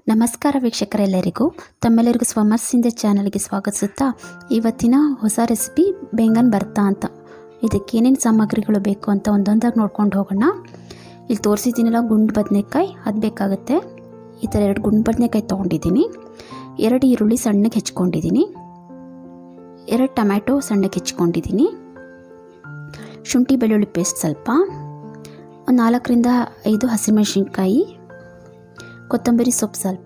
ನಮಸ್ಕಾರ ವೀಕ್ಷಕರೆಲ್ಲರಿಗೂ ತಮ್ಮೆಲ್ಲರಿಗೂ ಸ್ವಮರ್ಸಿಂದ ಚಾನಲ್ಗೆ ಸ್ವಾಗತಿಸುತ್ತಾ ಇವತ್ತಿನ ಹೊಸ ರೆಸಿಪಿ ಬೆಂಗನ್ ಭರ್ತಾ ಅಂತ ಇದಕ್ಕೆ ಏನೇನು ಸಾಮಗ್ರಿಗಳು ಬೇಕು ಅಂತ ಒಂದೊಂದಾಗಿ ನೋಡ್ಕೊಂಡು ಹೋಗೋಣ ಇಲ್ಲಿ ತೋರಿಸಿದ್ದೀನಲ್ಲ ಗುಂಡು ಬದನೆಕಾಯಿ ಅದು ಬೇಕಾಗುತ್ತೆ ಈ ಥರ ಎರಡು ಗುಂಡು ಬದನೆಕಾಯಿ ತೊಗೊಂಡಿದ್ದೀನಿ ಎರಡು ಈರುಳ್ಳಿ ಸಣ್ಣಗೆ ಹೆಚ್ಕೊಂಡಿದ್ದೀನಿ ಎರಡು ಟೊಮ್ಯಾಟೊ ಸಣ್ಣಗೆ ಹೆಚ್ಕೊಂಡಿದ್ದೀನಿ ಶುಂಠಿ ಬೆಳ್ಳುಳ್ಳಿ ಪೇಸ್ಟ್ ಸ್ವಲ್ಪ ಒಂದು ನಾಲ್ಕರಿಂದ ಐದು ಹಸಿಮೆಣಸಿನ್ಕಾಯಿ ಕೊತ್ತಂಬರಿ ಸೊಪ್ಪು ಸ್ವಲ್ಪ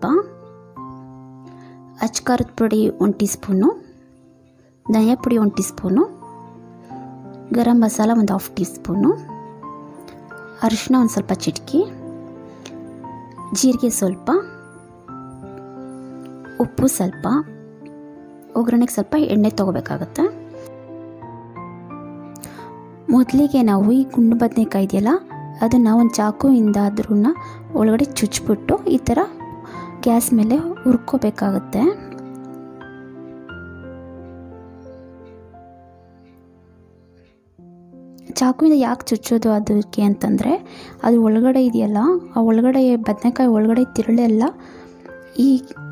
ಅಚ್ಕಾರದ ಪುಡಿ ಒಂದು ಟೀ ಸ್ಪೂನು ಧನಿಯಾ ಪುಡಿ ಒಂದು ಟೀ ಸ್ಪೂನು ಗರಂ ಮಸಾಲ ಒಂದು ಹಾಫ್ ಟೀ ಸ್ಪೂನು ಅರಿಶಿನ ಒಂದು ಸ್ವಲ್ಪ ಚಿಟಕಿ ಜೀರಿಗೆ ಸ್ವಲ್ಪ ಉಪ್ಪು ಸ್ವಲ್ಪ ಒಗ್ಗರಣೆಗೆ ಸ್ವಲ್ಪ ಎಣ್ಣೆ ತೊಗೋಬೇಕಾಗತ್ತೆ ಮೊದಲಿಗೆ ನಾವು ಈ ಗುಂಡು ಬದನೆಕಾಯಿ ಇದೆಯಲ್ಲ ಅದನ್ನು ಒಂದು ಚಾಕುವಿಂದ ಅದ್ರೂ ಒಳಗಡೆ ಚುಚ್ಚಿಬಿಟ್ಟು ಈ ಥರ ಗ್ಯಾಸ್ ಮೇಲೆ ಹುರ್ಕೋಬೇಕಾಗತ್ತೆ ಚಾಕುವಿಂದ ಯಾಕೆ ಚುಚ್ಚೋದು ಅದಕ್ಕೆ ಅಂತಂದರೆ ಅದು ಒಳಗಡೆ ಇದೆಯಲ್ಲ ಆ ಒಳಗಡೆ ಬದನೆಕಾಯಿ ಒಳಗಡೆ ತಿರುಳೆಲ್ಲ ಈ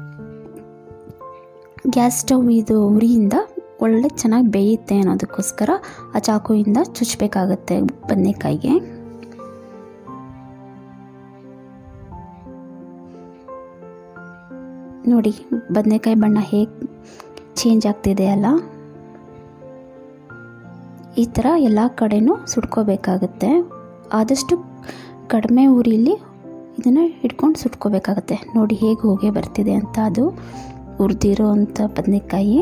ಗ್ಯಾಸ್ ಸ್ಟವ್ ಇದು ಉರಿಯಿಂದ ಒಳ್ಳೆ ಚೆನ್ನಾಗಿ ಬೇಯುತ್ತೆ ಅನ್ನೋದಕ್ಕೋಸ್ಕರ ಆ ಚಾಕುವಿಂದ ಚುಚ್ಚಬೇಕಾಗತ್ತೆ ಬದನೆಕಾಯಿಗೆ ನೋಡಿ ಬದನೆಕಾಯಿ ಬಣ್ಣ ಹೇಗೆ ಚೇಂಜ್ ಆಗ್ತಿದೆ ಅಲ್ಲ ಈ ಥರ ಎಲ್ಲ ಕಡೆನೂ ಸುಟ್ಕೋಬೇಕಾಗತ್ತೆ ಆದಷ್ಟು ಕಡಿಮೆ ಉರಿಲಿ ಇದನ್ನು ಹಿಡ್ಕೊಂಡು ಸುಟ್ಕೋಬೇಕಾಗತ್ತೆ ನೋಡಿ ಹೇಗೆ ಹೋಗೇ ಬರ್ತಿದೆ ಅಂತ ಅದು ಹುರಿದಿರೋ ಅಂಥ ಬದನೆಕಾಯಿ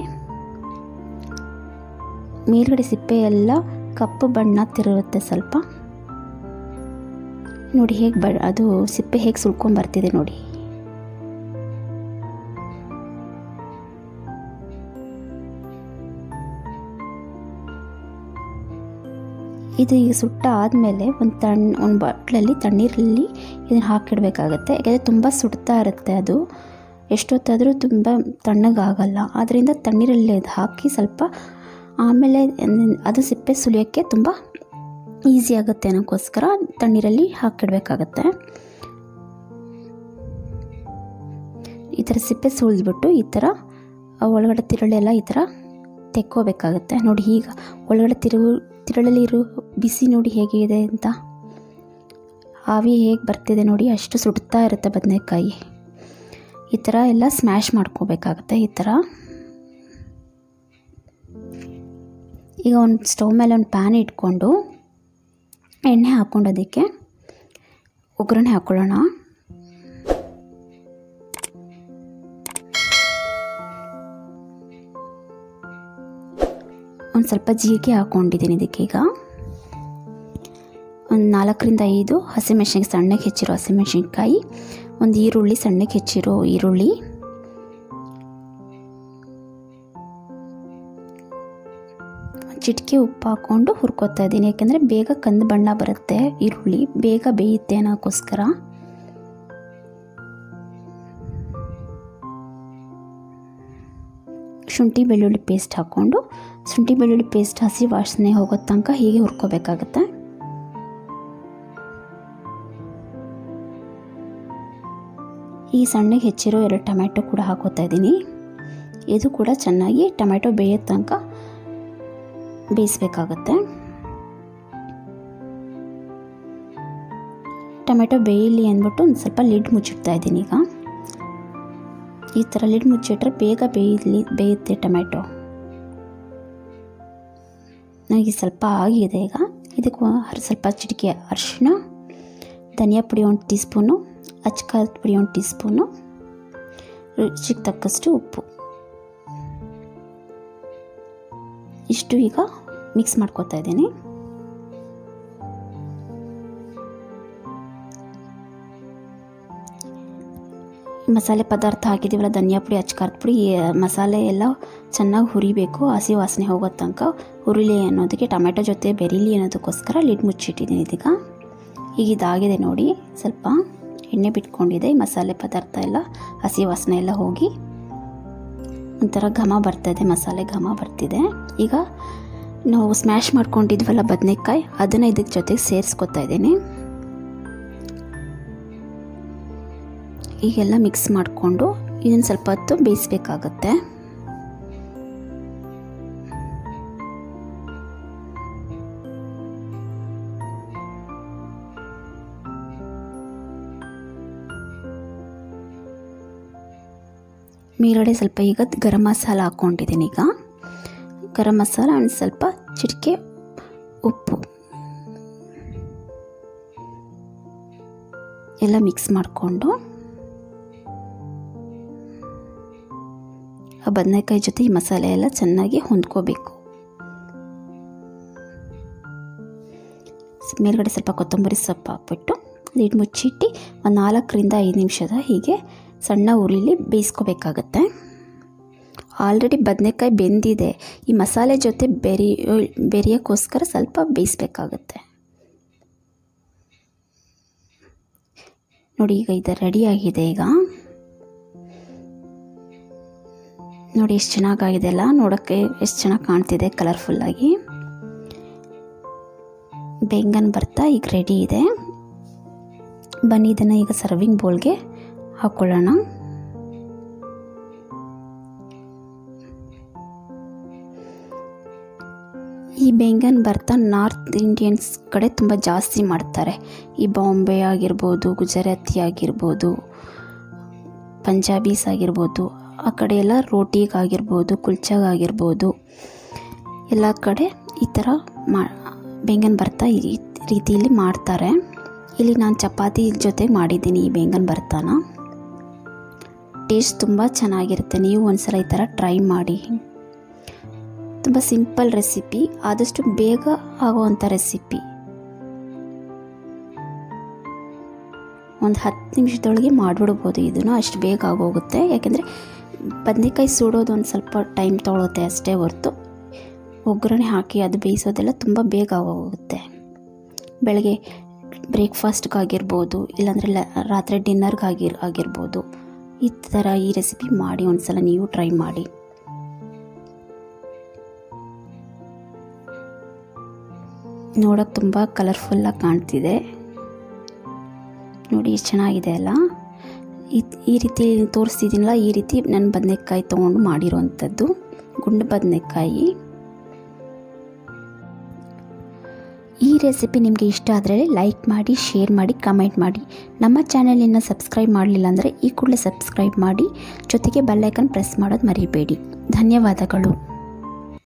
ಮೇಲ್ಗಡೆ ಸಿಪ್ಪೆ ಎಲ್ಲ ಕಪ್ಪು ಬಣ್ಣ ತಿರುಗುತ್ತೆ ಸ್ವಲ್ಪ ನೋಡಿ ಹೇಗೆ ಬ ಅದು ಸಿಪ್ಪೆ ಹೇಗೆ ಸುಳ್ಕೊಂಡು ಬರ್ತಿದೆ ನೋಡಿ ಇದು ಈಗ ಸುಟ್ಟ ಆದಮೇಲೆ ಒಂದು ತಣ್ಣ ಒಂದು ಬಾಟ್ಲಲ್ಲಿ ತಣ್ಣೀರಲ್ಲಿ ಇದನ್ನು ಹಾಕಿಡಬೇಕಾಗತ್ತೆ ಯಾಕೆಂದರೆ ತುಂಬ ಸುಡ್ತಾ ಇರುತ್ತೆ ಅದು ಎಷ್ಟೊತ್ತಾದರೂ ತುಂಬ ತಣ್ಣಗಾಗಲ್ಲ ಆದ್ದರಿಂದ ತಣ್ಣೀರಲ್ಲಿ ಅದು ಹಾಕಿ ಸ್ವಲ್ಪ ಆಮೇಲೆ ಅದು ಸಿಪ್ಪೆ ಸುಲಿಯೋಕ್ಕೆ ತುಂಬ ಈಸಿ ಆಗುತ್ತೆ ಅನ್ನೋಕ್ಕೋಸ್ಕರ ತಣ್ಣೀರಲ್ಲಿ ಹಾಕಿಡಬೇಕಾಗತ್ತೆ ಈ ಥರ ಸಿಪ್ಪೆ ಸುಳಿದ್ಬಿಟ್ಟು ಈ ಥರ ಒಳಗಡೆ ತಿರುಳೆಲ್ಲ ಈ ಥರ ತೆಕ್ಕೋಬೇಕಾಗತ್ತೆ ನೋಡಿ ಈಗ ಒಳಗಡೆ ತಿರುವು ತಿರುಳಲ್ಲಿರೋ ಬಿಸಿ ನೋಡಿ ಹೇಗಿದೆ ಅಂತ ಆವಿ ಹೇಗೆ ಬರ್ತಿದೆ ನೋಡಿ ಅಷ್ಟು ಸುಡ್ತಾ ಇರುತ್ತೆ ಬದನೆಕಾಯಿ ಈ ಥರ ಎಲ್ಲ ಸ್ಮ್ಯಾಶ್ ಮಾಡ್ಕೋಬೇಕಾಗತ್ತೆ ಈ ಥರ ಈಗ ಒಂದು ಸ್ಟವ್ ಮೇಲೆ ಒಂದು ಪ್ಯಾನ್ ಇಟ್ಕೊಂಡು ಎಣ್ಣೆ ಹಾಕ್ಕೊಂಡು ಅದಕ್ಕೆ ಒಗ್ಗರಣೆ ಹಾಕ್ಕೊಳ್ಳೋಣ ಒಂದು ಸ್ವಲ್ಪ ಜೀರಿಗೆ ಹಾಕ್ಕೊಂಡಿದ್ದೀನಿ ಇದಕ್ಕೀಗ ಒಂದು ನಾಲ್ಕರಿಂದ ಐದು ಹಸಿಮೆಣ್ಸಿನ್ಕಾಯಿ ಸಣ್ಣಗೆ ಹೆಚ್ಚಿರೋ ಹಸಿಮೆಣ್ಸಿನ್ಕಾಯಿ ಒಂದು ಈರುಳ್ಳಿ ಸಣ್ಣಗೆ ಹೆಚ್ಚಿರೋ ಈರುಳ್ಳಿ ಚಿಟಿಕೆ ಉಪ್ಪು ಹಾಕ್ಕೊಂಡು ಹುರ್ಕೋತಾ ಇದ್ದೀನಿ ಯಾಕೆಂದರೆ ಬೇಗ ಕಂದು ಬಣ್ಣ ಬರುತ್ತೆ ಈರುಳ್ಳಿ ಬೇಗ ಬೇಯುತ್ತೆ ಅನ್ನೋಕ್ಕೋಸ್ಕರ ಶುಂಠಿ ಬೆಳ್ಳುಳ್ಳಿ ಪೇಸ್ಟ್ ಹಾಕ್ಕೊಂಡು ಶುಂಠಿ ಬೆಳ್ಳುಳ್ಳಿ ಪೇಸ್ಟ್ ಹಸಿ ವಾಸನೆ ಹೋಗೋ ತನಕ ಹೀಗೆ ಹುರ್ಕೋಬೇಕಾಗತ್ತೆ ಈ ಸಣ್ಣಗೆ ಹೆಚ್ಚಿರೋ ಎರಡು ಟೊಮ್ಯಾಟೊ ಕೂಡ ಹಾಕೋತಾ ಇದ್ದೀನಿ ಇದು ಕೂಡ ಚೆನ್ನಾಗಿ ಟೊಮ್ಯಾಟೊ ಬೇಯೋ ತನಕ ಬೇಯಿಸ್ಬೇಕಾಗತ್ತೆ ಟೊಮೆಟೊ ಬೇಯಲಿ ಅಂದ್ಬಿಟ್ಟು ಒಂದು ಸ್ವಲ್ಪ ಲಿಡ್ ಮುಚ್ಚಿಡ್ತಾ ಇದ್ದೀನಿ ಈಗ ಈ ಥರ ಲಿಡ್ ಮುಚ್ಚಿಟ್ರೆ ಬೇಗ ಬೇಯಲಿ ಬೇಯುತ್ತೆ ಟೊಮೆಟೊ ನನಗೆ ಸ್ವಲ್ಪ ಆಗಿದೆ ಈಗ ಇದಕ್ಕೆ ಸ್ವಲ್ಪ ಚಿಟಿಕೆ ಅರಿಶಿಣ ಧನಿಯಾ ಪುಡಿ ಒಂದು ಟೀ ಸ್ಪೂನು ಅಚ್ಕಾರದ ಪುಡಿ ಒಂದು ಟೀ ಸ್ಪೂನು ರುಚಿಗೆ ತಕ್ಕಷ್ಟು ಉಪ್ಪು ಇಷ್ಟು ಈಗ ಮಿಕ್ಸ್ ಮಾಡ್ಕೊತಾ ಇದ್ದೀನಿ ಮಸಾಲೆ ಪದಾರ್ಥ ಹಾಕಿದ್ದೀವಲ್ಲ ಧನಿಯಾ ಪುಡಿ ಅಚ್ಕಾರದ ಪುಡಿ ಮಸಾಲೆ ಎಲ್ಲ ಚೆನ್ನಾಗಿ ಹುರಿಬೇಕು ಹಸಿ ವಾಸನೆ ಹೋಗೋ ತನಕ ಹುರಿಲಿ ಅನ್ನೋದಕ್ಕೆ ಟೊಮೆಟೊ ಜೊತೆ ಬೆರೀಲಿ ಅನ್ನೋದಕ್ಕೋಸ್ಕರ ಲಿಡ್ ಮುಚ್ಚಿಟ್ಟಿದ್ದೀನಿ ಇದೀಗ ಈಗ ಇದಾಗಿದೆ ನೋಡಿ ಸ್ವಲ್ಪ ಎಣ್ಣೆ ಬಿಟ್ಕೊಂಡಿದೆ ಮಸಾಲೆ ಪದಾರ್ಥ ಎಲ್ಲ ಹಸಿ ವಾಸನೆ ಎಲ್ಲ ಹೋಗಿ ಒಂಥರ ಘಮ ಬರ್ತಾಯಿದೆ ಮಸಾಲೆ ಘಮ ಬರ್ತಿದೆ ಈಗ ನಾವು ಸ್ಮ್ಯಾಶ್ ಮಾಡ್ಕೊಂಡಿದ್ವಲ್ಲ ಬದನೆಕಾಯಿ ಅದನ್ನು ಇದಕ್ಕೆ ಜೊತೆಗೆ ಸೇರಿಸ್ಕೊತಾ ಇದ್ದೀನಿ ಈಗೆಲ್ಲ ಮಿಕ್ಸ್ ಮಾಡಿಕೊಂಡು ಇದನ್ನು ಸ್ವಲ್ಪ ಹೊತ್ತು ಬೇಯಿಸ್ಬೇಕಾಗತ್ತೆ ಮೇಲ್ಗಡೆ ಸ್ವಲ್ಪ ಈಗ ಗರಂ ಮಸಾಲ ಹಾಕ್ಕೊಂಡಿದ್ದೀನಿ ಈಗ ಗರಂ ಮಸಾಲ ಒಂದು ಸ್ವಲ್ಪ ಚಿಟಿಕೆ ಉಪ್ಪು ಎಲ್ಲ ಮಿಕ್ಸ್ ಮಾಡಿಕೊಂಡು ಆ ಬದನೆಕಾಯಿ ಜೊತೆ ಈ ಮಸಾಲೆ ಎಲ್ಲ ಚೆನ್ನಾಗಿ ಹೊಂದ್ಕೋಬೇಕು ಮೇಲ್ಗಡೆ ಸ್ವಲ್ಪ ಕೊತ್ತಂಬರಿ ಸೊಪ್ಪು ಹಾಕ್ಬಿಟ್ಟು ಲಿಡ್ ಮುಚ್ಚಿಟ್ಟು ಒಂದು ನಾಲ್ಕರಿಂದ ಐದು ನಿಮಿಷದ ಹೀಗೆ ಸಣ್ಣ ಉರಿಲಿ ಬೇಯಿಸ್ಕೋಬೇಕಾಗತ್ತೆ ಆಲ್ರೆಡಿ ಬದನೆಕಾಯಿ ಬೆಂದಿದೆ ಈ ಮಸಾಲೆ ಜೊತೆ ಬೆರಿ ಬೆರೆಯೋಕ್ಕೋಸ್ಕರ ಸ್ವಲ್ಪ ಬೇಯಿಸ್ಬೇಕಾಗತ್ತೆ ನೋಡಿ ಈಗ ಇದು ರೆಡಿಯಾಗಿದೆ ಈಗ ನೋಡಿ ಎಷ್ಟು ಚೆನ್ನಾಗಾಗಿದೆ ಅಲ್ಲ ನೋಡೋಕ್ಕೆ ಎಷ್ಟು ಚೆನ್ನಾಗಿ ಕಾಣ್ತಿದೆ ಕಲರ್ಫುಲ್ಲಾಗಿ ಬೆಂಗನ್ ಬರ್ತಾ ಈಗ ರೆಡಿ ಇದೆ ಬನ್ನಿ ಇದನ್ನು ಈಗ ಸರ್ವಿಂಗ್ ಬೌಲ್ಗೆ ಹಾಕ್ಕೊಳ್ಳೋಣ ಈ ಬೆಂಗನ್ ಬರ್ತಾ ನಾರ್ತ್ ಇಂಡಿಯನ್ಸ್ ಕಡೆ ತುಂಬ ಜಾಸ್ತಿ ಮಾಡ್ತಾರೆ ಈ ಬಾಂಬೆ ಆಗಿರ್ಬೋದು ಗುಜರಾತಿ ಆಗಿರ್ಬೋದು ಪಂಜಾಬೀಸ್ ಆಗಿರ್ಬೋದು ಆ ಕಡೆ ಎಲ್ಲ ರೋಟಿಗಾಗಿರ್ಬೋದು ಕುಲ್ಚಾಗಾಗಿರ್ಬೋದು ಎಲ್ಲ ಕಡೆ ಈ ಥರ ಮಾ ಬೆಂಗನ್ ಬರ್ತಾ ಈ ರೀತಿಯಲ್ಲಿ ಮಾಡ್ತಾರೆ ಇಲ್ಲಿ ನಾನು ಚಪಾತಿ ಜೊತೆ ಮಾಡಿದ್ದೀನಿ ಈ ಬೆಂಗನ್ ಬರ್ತಾನ ಟೇಸ್ಟ್ ತುಂಬ ಚೆನ್ನಾಗಿರುತ್ತೆ ನೀವು ಒಂದ್ಸಲ ಈ ಥರ ಟ್ರೈ ಮಾಡಿ ತುಂಬ ಸಿಂಪಲ್ ರೆಸಿಪಿ ಆದಷ್ಟು ಬೇಗ ಆಗುವಂಥ ರೆಸಿಪಿ ಒಂದು ಹತ್ತು ನಿಮಿಷದೊಳಗೆ ಮಾಡಿಬಿಡ್ಬೋದು ಇದನ್ನು ಅಷ್ಟು ಬೇಗ ಆಗೋಗುತ್ತೆ ಯಾಕೆಂದರೆ ಬದನೆಕಾಯಿ ಸುಡೋದು ಒಂದು ಸ್ವಲ್ಪ ಟೈಮ್ ತೊಗೊಳುತ್ತೆ ಅಷ್ಟೇ ಹೊರ್ತು ಒಗ್ಗರಣೆ ಹಾಕಿ ಅದು ಬೇಯಿಸೋದೆಲ್ಲ ತುಂಬ ಬೇಗ ಆಗೋಗುತ್ತೆ ಬೆಳಗ್ಗೆ ಬ್ರೇಕ್ಫಾಸ್ಟ್ಗಾಗಿರ್ಬೋದು ಇಲ್ಲಾಂದರೆ ಲ ರಾತ್ರಿ ಡಿನ್ನರ್ಗಾಗಿರ್ ಆಗಿರ್ಬೋದು ಈ ಥರ ಈ ರೆಸಿಪಿ ಮಾಡಿ ಒಂದು ಸಲ ನೀವು ಟ್ರೈ ಮಾಡಿ ನೋಡೋಕೆ ತುಂಬ ಕಲರ್ಫುಲ್ಲಾಗಿ ಕಾಣ್ತಿದೆ ನೋಡಿ ಎಷ್ಟು ಚೆನ್ನಾಗಿದೆ ಅಲ್ಲ ಈ ರೀತಿ ತೋರಿಸ್ತಿದ್ದೀನಲ್ಲ ಈ ರೀತಿ ನನ್ನ ಬದನೆಕಾಯಿ ತೊಗೊಂಡು ಮಾಡಿರೋವಂಥದ್ದು ಗುಂಡು ಬದನೆಕಾಯಿ ಈ ರೆಸಿಪಿ ನಿಮಗೆ ಇಷ್ಟ ಆದರೆ ಲೈಕ್ ಮಾಡಿ ಶೇರ್ ಮಾಡಿ ಕಮೆಂಟ್ ಮಾಡಿ ನಮ್ಮ ಚಾನಲಿನ ಸಬ್ಸ್ಕ್ರೈಬ್ ಮಾಡಲಿಲ್ಲ ಅಂದರೆ ಈ ಕೂಡಲೇ ಸಬ್ಸ್ಕ್ರೈಬ್ ಮಾಡಿ ಜೊತೆಗೆ ಬೆಲ್ಲೈಕನ್ ಪ್ರೆಸ್ ಮಾಡೋದು ಮರಿಬೇಡಿ ಧನ್ಯವಾದಗಳು